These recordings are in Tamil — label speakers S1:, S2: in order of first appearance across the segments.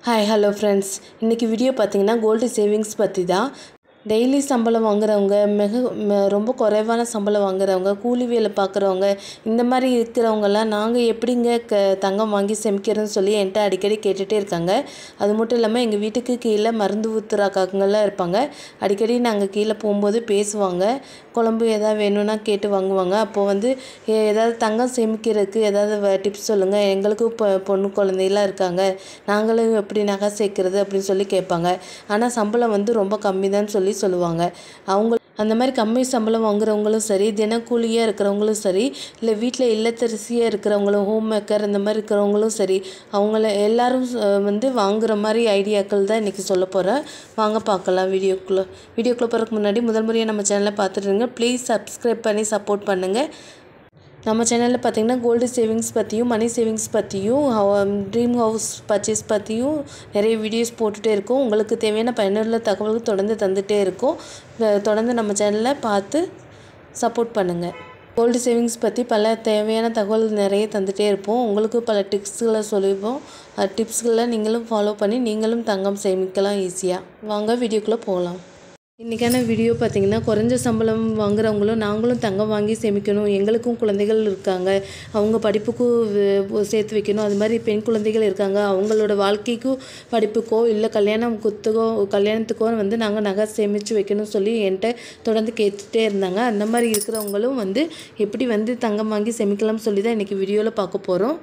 S1: ஹாய் ஹலோ ஃப்ரெண்ட்ஸ் இன்றைக்கி வீடியோ பார்த்தீங்கன்னா கோல்டு சேவிங்ஸ் பற்றி தான் டெய்லி சம்பளம் வாங்குறவங்க மிக ம- ரொம்ப குறைவான சம்பளம் வாங்குறவங்க கூலி வேலை பார்க்குறவங்க இந்த மாதிரி இருக்கிறவங்கெல்லாம் நாங்கள் எப்படிங்க க தங்கம் வாங்கி சேமிக்கிறோன்னு சொல்லி என்கிட்ட அடிக்கடி கேட்டுகிட்டே இருக்காங்க அது மட்டும் இல்லாமல் எங்கள் வீட்டுக்கு கீழே மருந்து ஊத்துற அக்காங்கெல்லாம் இருப்பாங்க அடிக்கடி நாங்கள் கீழே போகும்போது பேசுவாங்க குழம்பு எதாவது வேணும்னா கேட்டு வாங்குவாங்க அப்போது வந்து எ- ஏதாவது தங்கம் சேமிக்கிறதுக்கு ஏதாவது டிப்ஸ் சொல்லுங்கள் எங்களுக்கும் இப்போ பொண்ணு குழந்தையெல்லாம் இருக்காங்க நாங்களும் எப்படி நகை சேர்க்கறது அப்படின்னு சொல்லி கேட்பாங்க ஆனால் சம்பளம் வந்து ரொம்ப கம்மி தான் சொல்லி சொல்லுவாங்க அவங்க அந்த மாதிரி கம்மி சம்பளம் வாங்குறவங்களும் சரி தினக்கூலியாக இருக்கிறவங்களும் சரி இல்லை வீட்டில் இல்லத்தரசியாக இருக்கிறவங்களும் ஹோம் மேக்கர் இந்த மாதிரி இருக்கிறவங்களும் சரி அவங்கள எல்லாரும் அஹ், வந்து வாங்குற மாதிரி ஐடியாக்கள் தான் இன்றைக்கி சொல்ல போகிறேன் வாங்க பார்க்கலாம் வீடியோக்குள்ளே வீடியோக்குள்ளே போகிறதுக்கு முன்னாடி முதல் முறையாக நம்ம சேனலை பார்த்துட்டுருங்க ப்ளீஸ் சப்ஸ்கிரைப் பண்ணி சப்போர்ட் பண்ணுங்கள் நம்ம சேனலில் பார்த்தீங்கன்னா கோல்டு சேவிங்ஸ் பற்றியும் மணி சேவிங்ஸ் பற்றியும் ட்ரீம் ஹவுஸ் பர்ச்சேஸ் பற்றியும் நிறைய வீடியோஸ் போட்டுகிட்டே இருக்கோம் உங்களுக்கு தேவையான பயனுள்ள தகவல்கள் தொடர்ந்து தந்துகிட்டே இருக்கோம் அஹ் தொடர்ந்து நம்ம சேனலை பார்த்து சப்போர்ட் பண்ணுங்கள் கோல்டு சேவிங்ஸ் பற்றி பல தேவையான தகவல் நிறைய தந்துகிட்டே இருப்போம் உங்களுக்கு பல டிப்ஸ்களை சொல்லிப்போம் டிப்ஸ்களை நீங்களும் ஃபாலோ பண்ணி நீங்களும் தங்கம் சேமிக்கலாம் ஈஸியாக வாங்க வீடியோக்குள்ளே போகலாம் இன்றைக்கான வீடியோ பார்த்தீங்கன்னா குறைஞ்ச சம்பளம் வாங்குறவங்களும் நாங்களும் தங்கம் வாங்கி சேமிக்கணும் எங்களுக்கும் குழந்தைகள் இருக்காங்க அவங்க படிப்புக்கும் வே- சேர்த்து வைக்கணும் அது மாதிரி பெண் குழந்தைகள் இருக்காங்க அவங்களோட வாழ்க்கைக்கும் படிப்புக்கோ இல்லை கல்யாணம் குத்துக்கோ கல்யாணத்துக்கோ வந்து நாங்கள் நகை சேமித்து வைக்கணும்னு சொல்லி என்கிட்ட தொடர்ந்து கேட்டுகிட்டே இருந்தாங்க அந்த மாதிரி இருக்கிறவங்களும் வந்து எப்படி வந்து தங்கம் வாங்கி சேமிக்கலாம்னு சொல்லி தான் இன்றைக்கி வீடியோவில் பார்க்க போகிறோம்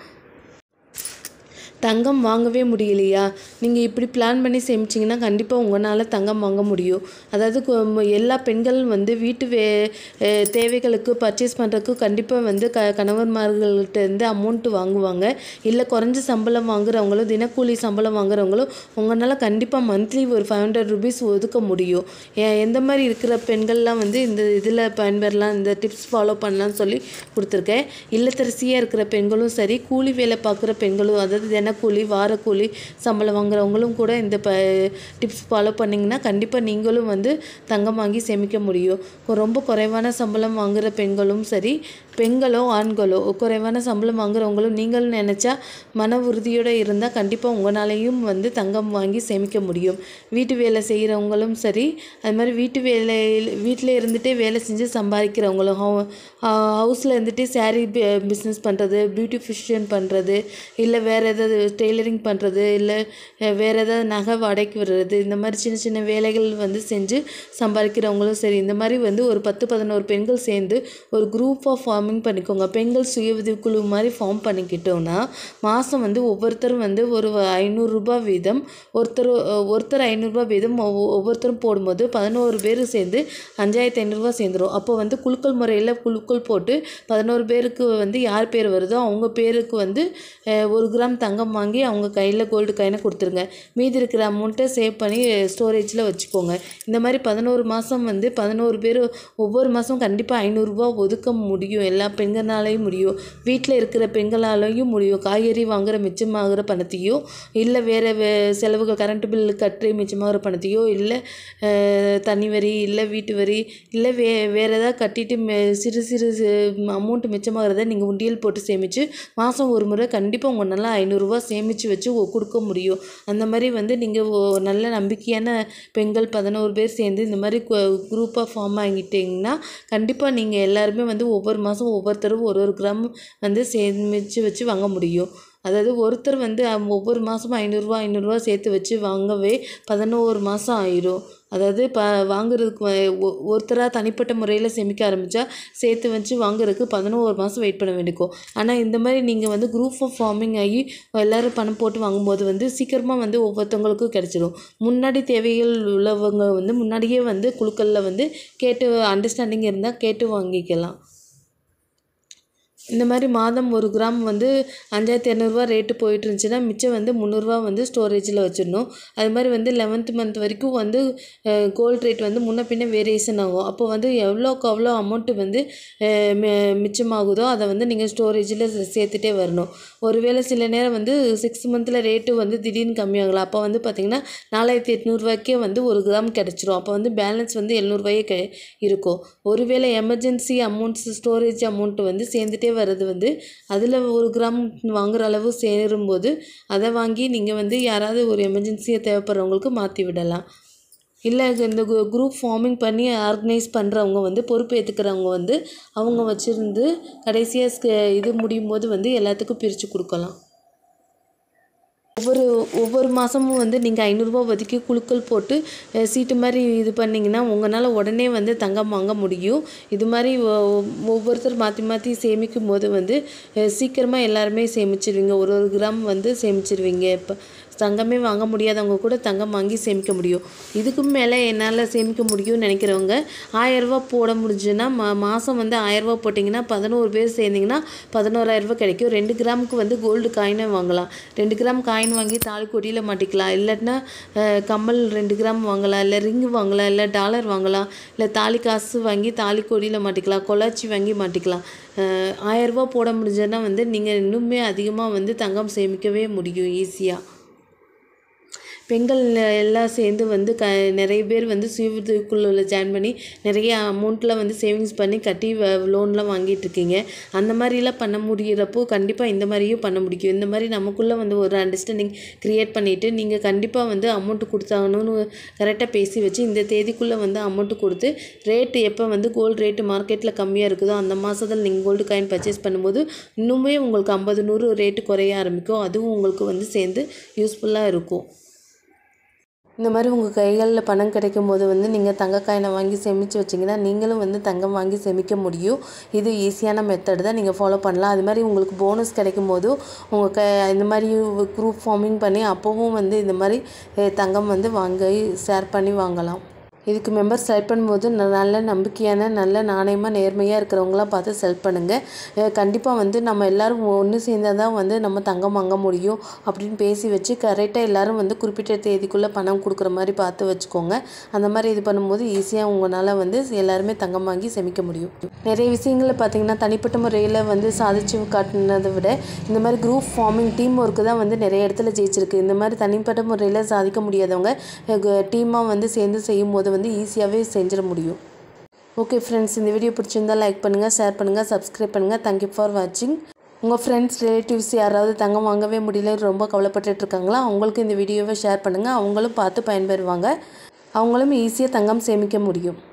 S1: தங்கம் வாங்கவே முடியலையா நீங்கள் இப்படி பிளான் பண்ணி சேமிச்சிங்கன்னா கண்டிப்பாக உங்களால் தங்கம் வாங்க முடியும் அதாவது கு- ம- எல்லா பெண்களும் வந்து வீட்டு வே அஹ் தேவைகளுக்கு பர்ச்சேஸ் பண்ணுறதுக்கு கண்டிப்பாக வந்து க கணவன்மார்கள்ட்ட இருந்து அமௌண்ட்டு வாங்குவாங்க இல்லை குறைஞ்ச சம்பளம் வாங்குறவங்களும் தினக்கூலி சம்பளம் வாங்குறவங்களும் உங்களால் கண்டிப்பாக மந்த்லி ஒரு ஃபைவ் ஹண்ட்ரட் ருபீஸ் ஒதுக்க முடியும் ஏ- எந்த மாதிரி இருக்கிற பெண்கள்லாம் வந்து இந்த இதில் பயன்பெறலாம் இந்த டிப்ஸ் ஃபாலோ பண்ணலாம்னு சொல்லி கொடுத்துருக்கேன் இல்லத்தரசியாக இருக்கிற பெண்களும் சரி கூலி வேலை பார்க்குற பெண்களும் அதாவது தினக்கூலி வாரக்கூலி சம்பளம் வாங்குறவங்களும் கூட இந்த ப டிப்ஸ் ஃபாலோ பண்ணிங்கன்னா கண்டிப்பாக நீங்களும் வந்து தங்கம் வாங்கி சேமிக்க முடியும் கொ- ரொம்ப குறைவான சம்பளம் வாங்குற பெண்களும் சரி பெண்களோ ஆண்களோ குறைவான சம்பளம் வாங்குறவங்களும் நீங்கள் நினச்சா மன உறுதியோடு இருந்தால் கண்டிப்பாக உங்களாலையும் வந்து தங்கம் வாங்கி சேமிக்க முடியும் வீட்டு வேலை செய்கிறவங்களும் சரி அது மாதிரி வீட்டு வேலையில் வீட்டில் இருந்துகிட்டே வேலை செஞ்சு சம்பாதிக்கிறவங்களும் ஹவுஸில் இருந்துகிட்டே சாரீ பிஸ்னஸ் பண்ணுறது பியூட்டிஃபிஷியன் பண்ணுறது இல்லை வேறு ஏதாவது டெய்லரிங் பண்ணுறது இல்லை வேறு ஏதாவது நகை வாடகைக்கு விடுறது இந்த மாதிரி சின்ன சின்ன வேலைகள் வந்து செஞ்சு சம்பாதிக்கிறவங்களும் சரி இந்த மாதிரி வந்து ஒரு பத்து பதினோரு பெண்கள் சேர்ந்து ஒரு குரூப் ஆஃப் ஃபார்மிங் பண்ணிக்கோங்க பெண்கள் சுய உதவிக்குழு மாதிரி ஃபார்ம் பண்ணிக்கிட்டோன்னா மாதம் வந்து ஒவ்வொருத்தரும் வந்து ஒரு ஐநூறுரூபா வீதம் ஒருத்தர் ஒருத்தர் ஐநூறுரூபா வீதம் ஒவ்வொ- ஒவ்வொருத்தரும் போடும்போது பதினோரு பேர் சேர்ந்து அஞ்சாயிரத்தி ஐநூறுரூவா சேர்ந்துரும் அப்போ வந்து குலுக்கல் முறையில் குலுக்கள் போட்டு பதினோரு பேருக்கு வந்து யார் பேர் வருதோ அவங்க பேருக்கு வந்து அஹ், ஒரு கிராம் தங்கம் வாங்கி அவங்க கையில் கோல்டு காயினை கொடுத்துருங்க மீதி இருக்கிற அமௌண்ட்டை சேவ் பண்ணி ஸ்டோரேஜில் வச்சுக்கோங்க இந்த மாதிரி பதினோரு மாதம் வந்து பதினோரு பேர் ஒவ்வொரு மாதம் கண்டிப்பாக ஐநூறுரூவா ஒதுக்க முடியும் எல்லா பெண்களாலையும் முடியும் வீட்டில் இருக்கிற பெண்களாலையும் முடியும் காய்கறி வாங்குற மிச்சமாகிற பணத்தையோ இல்லை வேறு வே செலவுகள் கரண்ட் பில் கட்டி மிச்சமாகிற பணத்தையோ இல்லை அஹ், தண்ணி வரி இல்லை வீட்டு வரி இல்லை வே வேறு ஏதாவது கட்டிட்டு மெ- சிறு சிறு அமௌண்ட் மிச்சமாகிறத நீங்கள் உண்டியல் போட்டு சேமித்து மாதம் ஒரு முறை கண்டிப்பாக உங்கள் நல்லா ஐநூறுரூவா சேமித்து வச்சு ஒ- கொடுக்க முடியும் அந்த மாதிரி வந்து நீங்கள் நல்ல நம்பிக்கையான பெண்கள் பதினோரு பேர் சேர்ந்து இந்த மாதிரி குரூப்பாக ஃபார்ம் ஆகிட்டிங்கன்னா கண்டிப்பாக நீங்கள் எல்லாருமே வந்து ஒவ்வொரு மாதம் ஒவ்வொருத்தரும் ஒரு ஒரு கிராம் வந்து சேமித்து வச்சு வாங்க முடியும் அதாவது ஒருத்தர் வந்து அம்- ஒவ்வொரு மாதமும் ஐநூறுரூவா ஐநூறுரூவா சேர்த்து வச்சு வாங்கவே பதினோரு மாதம் ஆயிரும் அதாவது ப வாங்குறதுக்கு வ- ஒ- ஒருத்தராக தனிப்பட்ட முறையில் சேமிக்க ஆரம்பித்தா சேர்த்து வச்சு வாங்குறதுக்கு பதினோரு மாதம் வெயிட் பண்ண வேண்டியிருக்கும் ஆனால் இந்த மாதிரி நீங்கள் வந்து குரூப் ஆஃப் ஃபார்மிங் ஆகி எல்லோரும் பணம் போட்டு வாங்கும்போது வந்து சீக்கிரமாக வந்து ஒவ்வொருத்தவங்களுக்கும் கிடச்சிரும் முன்னாடி தேவைகள் உள்ளவங்க வந்து முன்னாடியே வந்து குழுக்களில் வந்து கேட்டு அண்டர்ஸ்டாண்டிங் இருந்தால் கேட்டு வாங்கிக்கலாம் இந்த மாதிரி மாதம் ஒரு கிராம் வந்து அஞ்சாயிரத்தி இரநூறுவா ரேட்டு போயிட்டு இருந்துச்சுன்னா மிச்சம் வந்து முந்நூறுரூவா வந்து ஸ்டோரேஜில் வச்சிடணும் அது மாதிரி வந்து லெவன்த் மந்த் வரைக்கும் வந்து கோல்ட் ரேட் வந்து முன்ன பின்ன வேரியேஷன் ஆகும் அப்போ வந்து எவ்வளோக்கு அவ்வளோ அமௌண்ட்டு வந்து அஹ், மி- மிச்சமாகுதோ அதை வந்து நீங்கள் ஸ்டோரேஜில் சேர்த்துட்டே வரணும் ஒருவேளை சில நேரம் வந்து சிக்ஸ் மந்தில் ரேட்டு வந்து திடீர்னு கம்மியாகலாம் அப்போ வந்து பார்த்திங்கன்னா நாலாயிரத்தி எட்நூறுவாய்க்கே வந்து ஒரு கிராம் கிடச்சிரும் அப்போ வந்து பேலன்ஸ் வந்து எழுநூறுவாயே கெ இருக்கும் ஒருவேளை எமர்ஜென்சி அமௌண்ட்ஸ் ஸ்டோரேஜ் அமௌண்ட் வந்து சேர்ந்துட்டே வர்றது வந்து அதில் ஒரு கிராம் வாங்குற அளவு சேரும்போது அதை வாங்கி நீங்கள் வந்து யாராவது ஒரு எமர்ஜென்சியாக தேவைப்படுறவங்களுக்கு மாற்றி விடலாம் இல்லை இந்த குரூப் ஃபார்மிங் பண்ணி ஆர்கனைஸ் பண்ணுறவங்க வந்து பொறுப்பு ஏற்றுக்கிறவங்க வந்து அவங்க வச்சுருந்து கடைசியாக இது முடியும் போது வந்து எல்லாத்துக்கும் பிரித்து கொடுக்கலாம் ஒவ்வொரு ஒவ்வொரு மாதமும் வந்து நீங்கள் ஐநூறுரூவா ஒதுக்கி குழுக்கள் போட்டு அஹ், சீட்டு மாதிரி இது பண்ணிங்கன்னா உங்களால் உடனே வந்து தங்கம் வாங்க முடியும் இது மாதிரி ஒ- ஒ- ஒவ்வொருத்தர் மாற்றி மாற்றி சேமிக்கும் போது வந்து அஹ், சீக்கிரமாக எல்லாருமே சேமிச்சிருவீங்க ஒரு ஒரு கிராம் வந்து சேமிச்சிருவீங்க இப்போ தங்கமே வாங்க முடியாதவங்க கூட தங்கம் வாங்கி சேமிக்க முடியும் இதுக்கும் மேலே என்னால் சேமிக்க முடியும்னு நினைக்கிறவங்க ஆயரூவா போட முடிஞ்சுன்னா மா மாதம் வந்து ஆயரூவா போட்டிங்கன்னா பதினோரு பேர் சேர்ந்திங்கன்னா பதினோராயிரரூபா கிடைக்கும் ரெண்டு கிராமுக்கு வந்து கோல்டு காயினை வாங்கலாம் ரெண்டு கிராம் காயின் வாங்கி தாலி கொடியில் மாட்டிக்கலாம் இல்லாட்டினா அஹ், கம்மல் ரெண்டு கிராம் வாங்கலாம் இல்லை ரிங் வாங்கலாம் இல்லை டாலர் வாங்கலாம் இல்லை தாலி காசு வாங்கி தாலி கொடியில் மாட்டிக்கலாம் கொலாச்சி வாங்கி மாட்டிக்கலாம் அஹ், ஆயரூவா போட முடிஞ்சதுன்னா வந்து நீங்கள் இன்னுமே அதிகமாக வந்து தங்கம் சேமிக்கவே முடியும் ஈஸியாக பெண்கள் எல்லாம் சேர்ந்து வந்து க நிறைய பேர் வந்து சுயஉதவிக்குழுவில் ஜாயின் பண்ணி நிறைய அமௌண்ட்டில் வந்து சேவிங்ஸ் பண்ணி கட்டி லோன்லாம் வாங்கிட்டு இருக்கீங்க அந்த மாதிரிலாம் பண்ண முடிகிறப்போ கண்டிப்பாக இந்த மாதிரியும் பண்ண முடியும் இந்த மாதிரி நமக்குள்ளே வந்து ஒரு அண்டர்ஸ்டாண்டிங் க்ரியேட் பண்ணிவிட்டு நீங்கள் கண்டிப்பாக வந்து அமௌண்ட்டு கொடுத்தாங்கன்னு கரெக்டாக பேசி வச்சு இந்த தேதிக்குள்ளே வந்து அமௌண்ட்டு கொடுத்து ரேட்டு எப்போ வந்து கோல்டு ரேட்டு மார்க்கெட்டில் கம்மியாக இருக்குதோ அந்த மாதத்தில் நீங்கள் கோல்டு காயின் பர்ச்சேஸ் பண்ணும்போது இன்னுமே உங்களுக்கு ஐம்பது நூறு ரேட்டு குறைய ஆரம்பிக்கும் அதுவும் உங்களுக்கு வந்து சேர்ந்து யூஸ்ஃபுல்லாக இருக்கும் இந்த மாதிரி உங்கள் கைகளில் பணம் கிடைக்கும் போது வந்து நீங்கள் தங்க காயினை வாங்கி சேமித்து வச்சிங்கன்னா நீங்களும் வந்து தங்கம் வாங்கி சேமிக்க முடியும் இது ஈஸியான மெத்தட் தான் நீங்கள் ஃபாலோ பண்ணலாம் அது மாதிரி உங்களுக்கு போனஸ் கிடைக்கும் போதும் உங்கள் க இந்த மாதிரி குரூப் ஃபார்மிங் பண்ணி அப்போவும் வந்து இந்த மாதிரி அஹ், தங்கம் வந்து வாங்கி ஷேர் பண்ணி வாங்கலாம் இதுக்கு மெம்பர் செலக்ட் பண்ணும்போது ந- நல்ல நம்பிக்கையான நல்ல நாணயமாக நேர்மையாக இருக்கிறவங்களாம் பார்த்து செலக்ட் பண்ணுங்கள் கண்டிப்பாக வந்து நம்ம எல்லாரும் ஒன்று சேர்ந்தால் தான் வந்து நம்ம தங்கம் வாங்க முடியும் அப்படின்னு பேசி வச்சு கரெக்டாக எல்லாரும் வந்து குறிப்பிட்ட தேதிக்குள்ளே பணம் கொடுக்குற மாதிரி பார்த்து வச்சுக்கோங்க அந்த மாதிரி இது பண்ணும்போது ஈஸியாக உங்களால் வந்து எல்லாருமே தங்கம் வாங்கி சேமிக்க முடியும் நிறைய விஷயங்களை பார்த்தீங்கன்னா தனிப்பட்ட முறையில் வந்து சாதிச்சு காட்டினதை விட இந்த மாதிரி குரூப் ஃபார்மிங் டீம் ஒர்க்கு தான் வந்து நிறைய இடத்துல ஜெயிச்சிருக்கு இந்த மாதிரி தனிப்பட்ட முறையில் சாதிக்க முடியாதவங்க டீமாக வந்து சேர்ந்து செய்யும் போது வந்து ஈஸியாகவே செஞ்சிட முடியும் ஓகே ஃப்ரெண்ட்ஸ் இந்த வீடியோ பிடிச்சிருந்தா லைக் பண்ணுங்கள் ஷேர் பண்ணுங்கள் சப்ஸ்கிரைப் பண்ணுங்கள் தேங்க்யூ ஃபார் வாட்சிங் உங்கள் ஃப்ரெண்ட்ஸ் ரிலேட்டிவ்ஸ் யாராவது தங்கம் வாங்கவே முடியல ரொம்ப கவலைப்பட்டுட்டு இருக்காங்களா அவங்களுக்கு இந்த வீடியோவை ஷேர் பண்ணுங்கள் அவங்களும் பார்த்து பயன்பெறுவாங்க அவங்களும் ஈஸியாக தங்கம் சேமிக்க முடியும்